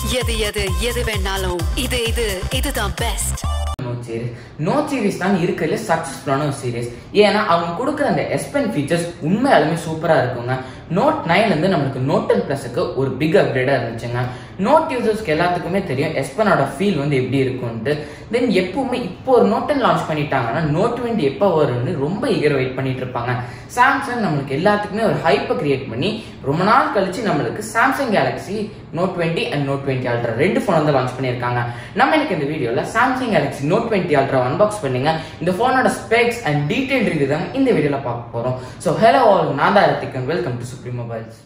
எது எது எது வேணாலும் இது இது இதுதான் best note series note series தான் இருக்கிறதுல சக்ஸஸ்ஃபுல்லான ஒரு சீரிஸ் ஏன்னா அவங்க கொடுக்குற அந்த எஸ்பென் ஃபீச்சர்ஸ் உண்மையாலுமே சூப்பராக இருக்குங்க நோட் நைன்லேருந்து நம்மளுக்கு நோட் டென் ப்ளஸுக்கு ஒரு பிக் அப்கிரேடாக இருந்துச்சுங்க நோட் யூசர்ஸ்க்கு எல்லாத்துக்குமே தெரியும் எஸ்பனோட ஃபீல் வந்து எப்படி இருக்கும்ட்டு தென் எப்பவுமே இப்போ ஒரு நோட் டென் லான்ச் பண்ணிட்டாங்கன்னா நோட் டுவெண்ட்டி எப்போ வரும்னு ரொம்ப ஈகர் வெயிட் பண்ணிட்டு இருப்பாங்க சாம்சங் நம்மளுக்கு எல்லாத்துக்குமே ஒரு ஹைப்பை கிரியேட் பண்ணி ரொம்ப நாள் கழிச்சு நம்மளுக்கு Samsung Galaxy note twenty and note twenty ultra ரெண்டு ஃபோன் வந்து லான்ச் பண்ணியிருக்காங்க நம்ம எனக்கு இந்த வீடியோவில் Samsung Galaxy note twenty ultra unbox பண்ணுங்க இந்த ஃபோனோட ஸ்பெக்ஸ் அண்ட் டீடைல் ரிவ்யூ தான் இந்த வீடியோவில் பார்க்க போகிறோம் ஸோ ஹலோ ஆல் நான் தான் Hrithik and welcome to Supreme Mobiles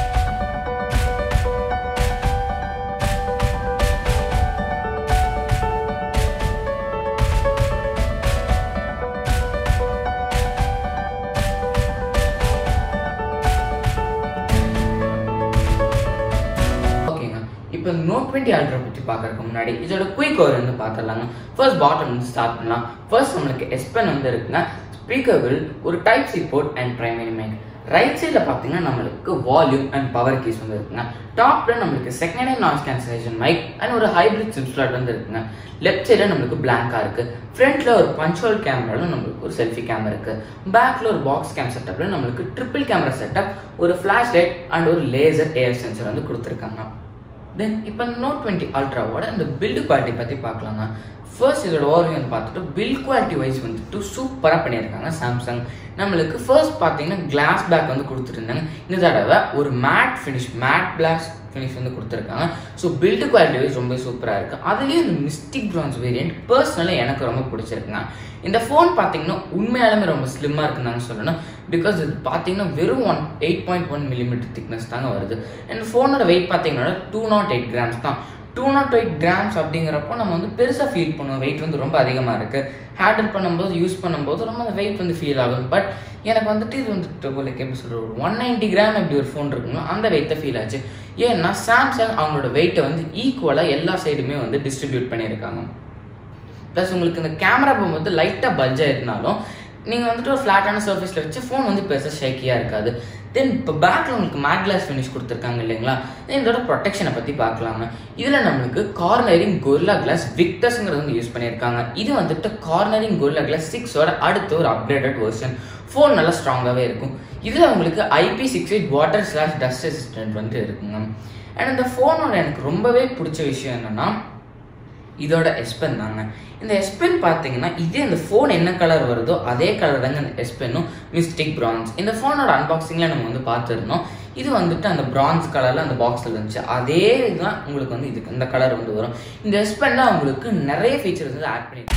ஓகேங்க இப்போ நோட் டுவெண்ட்டி அல்ட்ரா பற்றி பார்க்கறதுக்கு முன்னாடி இதோட குயிக் ஓவர் வந்து பார்த்துடலாங்க ஃபர்ஸ்ட் பாட்டம் வந்து ஸ்டார்ட் பண்ணலாம் ஃபர்ஸ்ட் நம்மளுக்கு எஸ்பென் வந்து இருக்குங்க ஸ்பீக்கர்கள் ஒரு type C port and primary mic right சைடில் பார்த்தீங்கன்னா நம்மளுக்கு வால்யூம் அண்ட் பவர் கீஸ் வந்து இருக்குங்க டாப்ல நம்மளுக்கு second hand noise cancellation mic and ஒரு ஹைப்ரிட் சிம் ஸ்லாட் வந்து இருக்குங்க லெஃப்ட் சைடில் நம்மளுக்கு பிளாங்காக இருக்கு ஃப்ரண்ட்ல ஒரு பஞ்சுவல் கேமராவில் நம்மளுக்கு ஒரு செல்ஃபி கேமரா இருக்கு பேக்ல ஒரு பாக்ஸ் கேம் செட்டப்ல நம்மளுக்கு ட்ரிபிள் கேமரா செட்டப் ஒரு ஃபிளாஷ் லைட் அண்ட் ஒரு லேசர் ஏர் சென்சர் வந்து கொடுத்துருக்காங்க தென் இப்போ நோட் டுவெண்ட்டி அல்ட்ராவோட இந்த பில்டு குவாலிட்டி பற்றி பார்க்கலாங்க ஃபர்ஸ்ட் இதோட ஓவர்வியூ வந்து பார்த்துட்டு பில்ட் குவாலிட்டி வைஸ் வந்துட்டு சூப்பராக பண்ணியிருக்காங்க சாம்சங் நம்மளுக்கு ஃபர்ஸ்ட் பார்த்தீங்கன்னா கிளாஸ் பேக் வந்து கொடுத்துருந்தாங்க இந்த தடவை ஒரு matte finish matte glass finish வந்து கொடுத்துருக்காங்க ஸோ பில்டு குவாலிட்டி வைஸ் ரொம்ப சூப்பராக இருக்குது அதுலேயும் இந்த மிஸ்டிக் ப்ரான்ஸ் வேரியன்ட் பர்சனலாக எனக்கு ரொம்ப பிடிச்சிருக்குங்க இந்த ஃபோன் பார்த்தீங்கன்னா உண்மையாலுமே ரொம்ப ஸ்லிம்மாக இருக்குன்னு சொல்லணும் பிகாஸ் இது பார்த்தீங்கன்னா வெறும் one eight point one millimeter thickness தாங்க வருது இந்த ஃபோனோட வெயிட் பார்த்தீங்கன்னா டூ நாட் எயிட் கிராம்ஸ் தான் டூ நாட் எயிட் கிராம்ஸ் அப்படிங்கிறப்போ நம்ம வந்து பெருசாக ஃபீல் பண்ணுவோம் வெயிட் வந்து ரொம்ப அதிகமாக இருக்குது ஹேண்டில் பண்ணும்போது யூஸ் பண்ணும்போது ரொம்ப அந்த வெயிட் வந்து ஃபீல் ஆகும் பட் எனக்கு வந்துட்டு இது வந்துட்டு உங்களுக்கு எப்படி சொல்கிற ஒரு ஒன் நைன்ட்டி கிராம் எப்படி ஒரு ஃபோன் இருக்குங்களோ அந்த வெயிட் தான் ஃபீல் ஆச்சு ஏன்னா சாம்சங் அவங்களோட வெயிட்டை வந்து ஈக்குவலாக எல்லா சைடுமே வந்து டிஸ்ட்ரிபியூட் பண்ணியிருக்காங்க ப்ளஸ் உங்களுக்கு இந்த கேமரா போகும்போது லைட்டாக பல்ஜாக இருந்தாலும் நீங்கள் வந்துட்டு ஒரு ஃப்ளாட்டான சர்ஃபேஸில் வச்சு ஃபோன் வந்து பெருசாக ஷேக்கியாக இருக்காது தென் இப்போ பேக்கில் உங்களுக்கு மேட் கிளாஸ் ஃபினிஷ் கொடுத்துருக்காங்க இல்லைங்களா தென் இதோட ப்ரொடெக்ஷனை பற்றி பார்க்கலாங்க இதில் நம்மளுக்கு கார்னரிங் கொரில்லா கிளாஸ் விக்டர்ஸுங்கிறது வந்து யூஸ் பண்ணியிருக்காங்க இது வந்துட்டு கார்னரிங் கொரில்லா கிளாஸ் சிக்ஸோட அடுத்த ஒரு அப்கிரேடட் வெர்ஷன் ஃபோன் நல்லா ஸ்ட்ராங்காகவே இருக்கும் இதில் உங்களுக்கு IP six eight water slash dust resistant வந்து இருக்குங்க அண்ட் இந்த ஃபோனோட எனக்கு ரொம்பவே பிடிச்ச விஷயம் என்னென்னா இதோட எஸ்பென் தாங்க இந்த எஸ்பென் பார்த்தீங்கன்னா இதே இந்த ஃபோன் என்ன கலர் வருதோ அதே கலர் தாங்க இந்த எஸ்பென்னும் மிஸ்டிக் பிரான்ஸ் இந்த ஃபோனோட அன்பாக்சிங்கில் நம்ம வந்து பார்த்துருந்தோம் இது வந்துட்டு அந்த பிரான்ஸ் கலரில் அந்த பாக்ஸில் இருந்துச்சு அதே இதுதான் உங்களுக்கு வந்து இதுக்கு இந்த கலர் வந்து வரும் இந்த எஸ்பென்னில் உங்களுக்கு நிறைய ஃபீச்சர்ஸ் வந்து ஆட் பண்ணி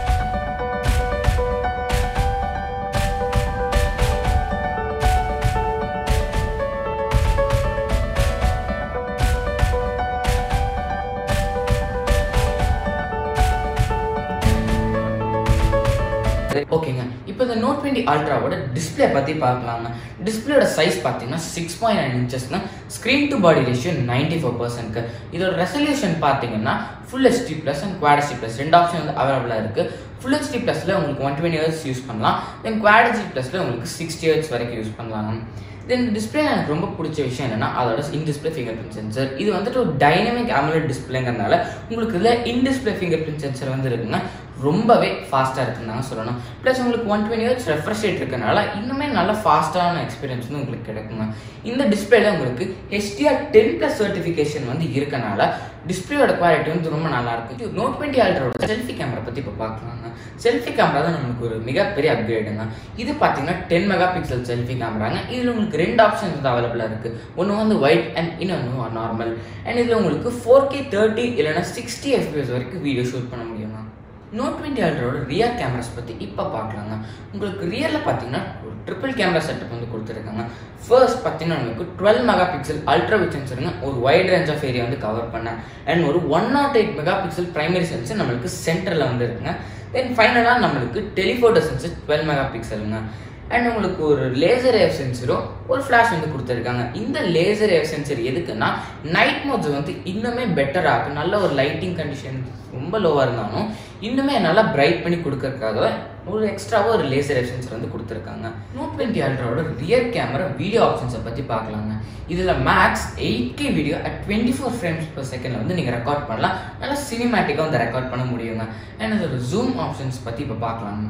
ஓகேங்க இப்போ இந்த நோட் டுவெண்ட்டி அல்ட்ராவோட டிஸ்பிளே பற்றி பார்க்கலாங்க டிஸ்பிளேயோட சைஸ் பார்த்தீங்கன்னா சிக்ஸ் பாயிண்ட் நைன் இன்ச்சஸ்னா screen to body ratio ninety four பர்சன்ட்க்கு இதோட ரெசல்யூஷன் பார்த்தீங்கன்னா full HD plus and quad HD plus ரெண்டு ஆப்ஷன் வந்து அவைலபிளாக இருக்குது ஃபுல் ஹெச்டி ப்ளஸில் உங்களுக்கு ஒன் டுவெண்ட்டி ஹவர்ஸ் யூஸ் பண்ணலாம் தென் குவாட் ஹெச்டி ப்ளஸில் உங்களுக்கு சிக்ஸ்டி ஹவர்ஸ் வரைக்கும் யூஸ் பண்ணலாம் தென் டிஸ்பிளே எனக்கு ரொம்ப பிடிச்ச விஷயம் என்னன்னா அதோட in display fingerprint sensor இது வந்துட்டு ஒரு டைனமிக் AMOLED டிஸ்பிளேங்கிறதுனால உங்களுக்கு இதில் in display fingerprint sensor வந்து இருக்குங்க ரொம்பவே ஃபாஸ்ட்டாக இருக்குன்னு சொல்லணும் ப்ளஸ் உங்களுக்கு one twenty hertz refresh rate இருக்கனால இன்னுமே நல்ல ஃபாஸ்ட்டான எக்ஸ்பீரியன்ஸ் வந்து உங்களுக்கு கிடைக்குங்க இந்த டிஸ்பிளேல உங்களுக்கு HDR டென் ப்ளஸ் சர்டிஃபிகேஷன் வந்து இருக்கனால டிஸ்பிளேயோட குவாலிட்டி வந்து ரொம்ப நல்லா இருக்கு நோட் டுவெண்ட்டி அல்ட்ரோட செல்ஃபி கேமரா பற்றி இப்போ பார்க்கலாங்க செல்ஃபி கேமரா தான் நமக்கு ஒரு மிகப்பெரிய அப்கிரேடுங்க இது பார்த்தீங்கன்னா டென் மெகா பிக்சல் செல்ஃபி கேமராங்க இதில் உங்களுக்கு ரெண்டு ஆப்ஷன்ஸ் வந்து அவைலபிளாக இருக்கு ஒன்று வந்து ஒயிட் அண்ட் இன்னொன்று நார்மல் அண்ட் இதில் உங்களுக்கு ஃபோர் கே தேர்ட்டி இல்லைனா சிக்ஸ்டி எஃபிஎஸ் வரைக்கும் வீடியோ ஷூட் பண்ண முடியுங்க நோட் டுவெண்ட்டி அல்ட்ரோட ரியர் கேமராஸ் பற்றி இப்போ பார்க்கலாங்க உங்களுக்கு ரியரில் பார்த்தீங்கன்னா ஒரு ட்ரிபிள் கேமரா செட்டப் வந்து கொடுத்துருக்காங்க ஃபர்ஸ்ட் பார்த்தீங்கன்னா உங்களுக்கு twelve mega pixel ultra with சென்சருங்க ஒரு வைட் ரேஞ்ச் ஆஃப் ஏரியா வந்து கவர் பண்ண அண்ட் ஒரு one nought eight mega pixel primary sensor நம்மளுக்கு சென்டரில் வந்து இருக்குங்க தென் ஃபைனலாக நம்மளுக்கு டெலிஃபோட்டோ சென்சர் டுவெல் மெகா பிக்சலுங்க அண்ட் உங்களுக்கு ஒரு லேசர் ஏர் சென்சரும் ஒரு ஃப்ளாஷ் வந்து கொடுத்துருக்காங்க இந்த லேசர் ஏர் சென்சர் எதுக்குன்னா நைட் மோட்ஸ் வந்து இன்னுமே பெட்டர் ஆகும் நல்ல ஒரு லைட்டிங் கண்டிஷன் ரொம்ப லோவாக இருந்தாலும் இன்னுமே நல்லா பிரைட் பண்ணி கொடுக்கறதுக்காக ஒரு எக்ஸ்ட்ராவாக ஒரு லேசர் ஏர் சென்சர் வந்து கொடுத்துருக்காங்க நோட் டுவெண்ட்டி அல்ட்ராவோட ரியர் கேமரா வீடியோ ஆப்ஷன்ஸை பற்றி பார்க்கலாங்க இதில் max eight K video at twenty four frames per செகண்டில் வந்து நீங்கள் ரெக்கார்ட் பண்ணலாம் நல்லா சினிமேட்டிக்காக வந்து ரெக்கார்ட் பண்ண முடியுங்க அண்ட் அதோட ஜூம் ஆப்ஷன்ஸ் பற்றி இப்போ பார்க்கலாங்க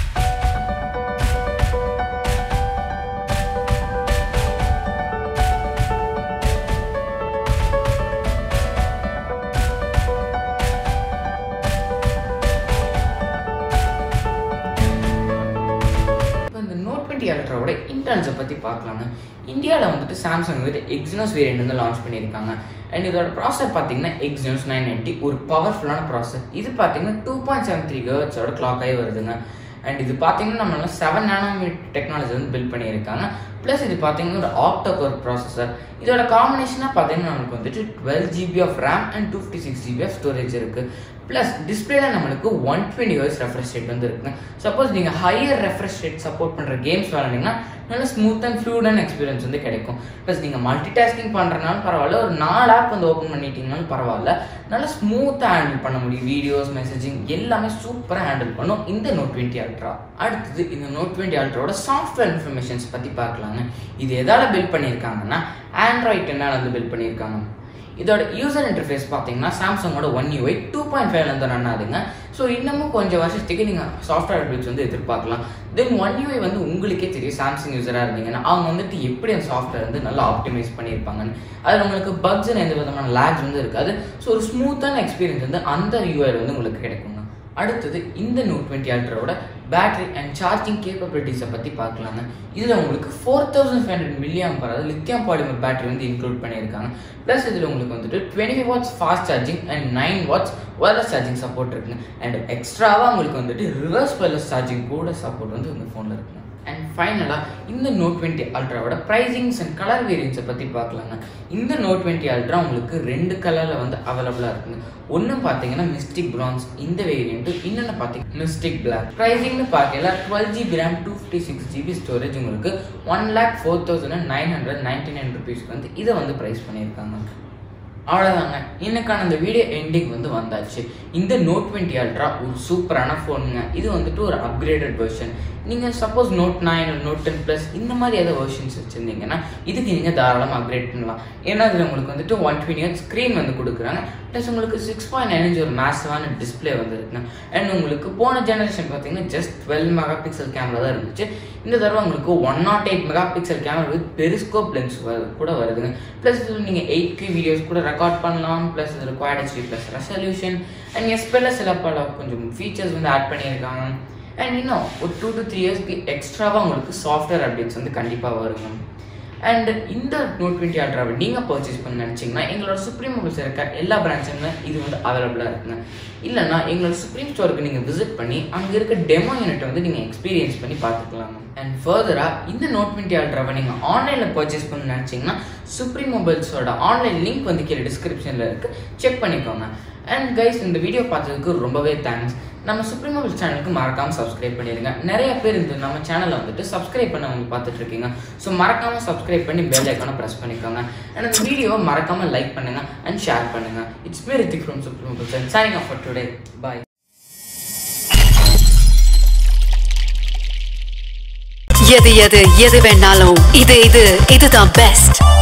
இப்போ இந்த நோட் டுவெண்ட்டி அல்ட்ராவோட இன்டர்னல்ஸை பற்றி பார்க்கலாங்க இந்தியாவில் வந்துட்டு சாம்சங் வந்துட்டு எக்ஸினோஸ் வேரியன்ட் வந்து லான்ச் பண்ணியிருக்காங்க அண்ட் இதோட ப்ராசர் பார்த்தீங்கன்னா எக்ஸினோஸ் நைன் நைன்ட்டி ஒரு பவர்ஃபுல்லான ப்ராசர் இது பார்த்தீங்கன்னா டூ பாயிண்ட் செவன் த்ரீ கர்ட்ஸோட கிளாக் ஆகி வருதுங்க அண்ட் இது பார்த்தீங்கன்னா நம்ம செவன் நானோமீட் டெக்னாலஜி வந்து பில்ட் பண்ணியிருக்காங்க ப்ளஸ் இது பார்த்தீங்கன்னா ஒரு ஆக்டோகோர் ப்ராசஸர் இதோட காம்பினேஷனாக பார்த்தீங்கன்னா நம்மளுக்கு வந்துட்டு twelve GB of RAM and two fifty six GB of storage இருக்குது ப்ளஸ் டிஸ்பிளேல நம்மளுக்கு one twenty hertz refresh rate வந்து இருக்குங்க சப்போஸ் நீங்கள் ஹையர் ரெஃப்ரெஷ் ரேட் சப்போர்ட் பண்ணுற கேம்ஸ் விளாண்டிங்கன்னா நல்ல ஸ்மூத் அண்ட் ஃப்ளூடான எக்ஸ்பீரியன்ஸ் வந்து கிடைக்கும் ப்ளஸ் நீங்கள் மல்டி டாஸ்கிங் பண்ணுறதுனாலும் பரவாயில்ல ஒரு நாலு ஆப் வந்து ஓப்பன் பண்ணிட்டீங்கனாலும் பரவாயில்ல நல்லா ஸ்மூத்தாக ஹேண்டில் பண்ண முடியும் வீடியோஸ் மெசேஜிங் எல்லாமே சூப்பராக ஹேண்டில் பண்ணும் இந்த நோட் டுவெண்ட்டி அல்ட்ரா அடுத்தது இந்த நோட் டுவெண்ட்டி அல்ட்ராவோட சாஃப்ட்வேர் இன்ஃபர்மேஷன்ஸ் பற்றி பார்க்கலாங்க இது எதால் பில்ட் பண்ணியிருக்காங்கன்னா ஆண்ட்ராய்ட் டென்னால் வந்து பில்ட் பண்ணியிருக்காங்க இதோட யூசர் இன்டர்ஃபேஸ் பார்த்தீங்கன்னா சாம்சங்கோட ஒன் யூஐ டூ பாயிண்ட் ஃபைவ்ல இருந்து ரன் ஆகுதுங்க ஸோ இன்னமும் கொஞ்சம் வருஷத்துக்கு நீங்கள் சாஃப்ட்வேர் அப்டேட்ஸ் வந்து எதிர்பார்க்கலாம் தென் ஒன் யூஐ வந்து உங்களுக்கே தெரியும் சாம்சங் யூஸராக இருந்தீங்கன்னா அவங்க வந்துட்டு எப்படி அந்த சாஃப்ட்வேர் வந்து நல்லா ஆப்டிமைஸ் பண்ணியிருப்பாங்கன்னு அதில் உங்களுக்கு பக்ஸ் எந்த விதமான லேக்ஸ் வந்து இருக்காது ஸோ ஒரு ஸ்மூத்தான எக்ஸ்பீரியன்ஸ் வந்து அந்த யூஐயில் வந்து உங்களுக்கு கிடைக்குங்க அடுத்தது இந்த நோட் டுவெண்ட்டி அல்ட்ராவோட பேட்டரி அண்ட் சார்ஜிங் கேப்பபிலிட்டிஸை பற்றி பார்க்கலாங்க இதில் உங்களுக்கு four thousand five hundred milliamp பராது லித்தியம் பாலிமர் பேட்டரி வந்து இன்க்ளூட் பண்ணியிருக்காங்க ப்ளஸ் இதில் உங்களுக்கு வந்துட்டு twenty five watts fast charging and nine watts wireless charging support இருக்குங்க அண்ட் எக்ஸ்ட்ராவாக உங்களுக்கு வந்துட்டு ரிவர்ஸ் ஒயர்லெஸ் சார்ஜிங் கூட சப்போர்ட் வந்து உங்கள் ஃபோனில் இருக்குங்க அண்ட் ஃபைனலாக இந்த நோட் டுவெண்ட்டி அல்ட்ராவோட ப்ரைசிங்ஸ் அண்ட் கலர் வேரியன்ஸை பற்றி பார்க்கலாங்க இந்த நோட் டுவெண்ட்டி அல்ட்ரா உங்களுக்கு ரெண்டு கலரில் வந்து அவைலபிளாக இருக்குங்க ஒன்று பார்த்தீங்கன்னா மிஸ்டிக் பிரான்ஸ் இந்த வேரியண்ட்டு இன்னொன்று பார்த்தீங்கன்னா மிஸ்டிக் பிளாக் ப்ரைசிங்னு பார்க்கல twelve GB RAM two fifty six GB storage உங்களுக்கு one lakh four thousand nine hundred ninety nine ருபீஸ்க்கு வந்து இதை வந்து ப்ரைஸ் பண்ணியிருக்காங்க அவ்வளோதாங்க இன்னைக்கான இந்த வீடியோ எண்டிங் வந்து வந்தாச்சு இந்த நோட் டுவெண்ட்டி அல்ட்ரா ஒரு சூப்பரான ஃபோனுங்க இது வந்துட்டு ஒரு அப்கிரேடட் வெர்ஷன் நீங்கள் suppose note nine note ten plus இந்த மாதிரி ஏதாவது வெர்ஷன்ஸ் வச்சுருந்தீங்கன்னா இதுக்கு நீங்கள் தாராளமாக அப்கிரேட் பண்ணலாம் ஏன்னா இதில் உங்களுக்கு வந்துட்டு ஒன் டுவெண்ட்டி ஹெட் ஸ்க்ரீன் வந்து கொடுக்குறாங்க ப்ளஸ் உங்களுக்கு சிக்ஸ் பாயிண்ட் நைன் ஒரு மேசிவான டிஸ்பிளே வந்து இருக்குங்க அண்ட் உங்களுக்கு போன ஜெனரேஷன் பார்த்தீங்கன்னா just twelve mega pixel camera தான் இருந்துச்சு இந்த தடவை உங்களுக்கு one nought eight mega pixel camera with periscope lens கூட வருதுங்க ப்ளஸ் இதில் நீங்கள் எயிட் கே வீடியோஸ் கூட ரெக்கார்ட் பண்ணலாம் ப்ளஸ் இதில் quad HD plus resolution and எஸ்பெல்ல சில பல கொஞ்சம் ஃபீச்சர்ஸ் வந்து ஆட் பண்ணியிருக்காங்க அண்ட் இன்னும் ஒரு டூ டு த்ரீ இயர்ஸ்க்கு எக்ஸ்ட்ராவாக உங்களுக்கு சாஃப்ட்வேர் அப்டேட்ஸ் வந்து கண்டிப்பாக வருங்க அண்ட் இந்த நோட் டுவெண்ட்டி அல்ட்ராவை நீங்கள் பர்ச்சேஸ் பண்ண நினச்சிங்கன்னா எங்களோட சுப்ரீம் மொபைல்ஸ் இருக்க எல்லா பிரான்ச்சுமே இது வந்து அவைலபிளாக இருக்குங்க இல்லைன்னா எங்களோட சுப்ரீம் ஸ்டோருக்கு நீங்கள் விசிட் பண்ணி அங்கே இருக்க டெமோ யூனிட் வந்து நீங்கள் எக்ஸ்பீரியன்ஸ் பண்ணி பார்த்துக்கலாம் அண்ட் ஃபர்தராக இந்த நோட் டுவெண்ட்டி அல்ட்ராவை நீங்கள் ஆன்லைனில் பர்ச்சேஸ் பண்ண நினச்சிங்கன்னா சுப்ரீம் மொபைல்ஸோட ஆன்லைன் லிங்க் வந்து கீழே டிஸ்கிரிப்ஷனில் இருக்குது செக் பண்ணிக்கோங்க அண்ட் கைஸ் இந்த வீடியோ பார்த்ததுக்கு ரொம்பவே தேங்க்ஸ் நம்ம சுப்ரீம் மொபைல் சேனலுக்கு மறக்காம சப்ஸ்கிரைப் பண்ணிடுங்க நிறைய பேர் இந்த நம்ம சேனலை வந்துட்டு சப்ஸ்கிரைப் பண்ண வந்து பார்த்துட்டு இருக்கீங்க ஸோ மறக்காம சப்ஸ்கிரைப் பண்ணி பெல் ஐக்கானை ப்ரெஸ் பண்ணிக்கோங்க அண்ட் இந்த வீடியோவை மறக்காம லைக் பண்ணுங்க அண்ட் ஷேர் பண்ணுங்க it's me Rithik from Supreme Mobile channel signing off for today bye எது எது எது வேணாலும் இது இது இதுதான் பெஸ்ட்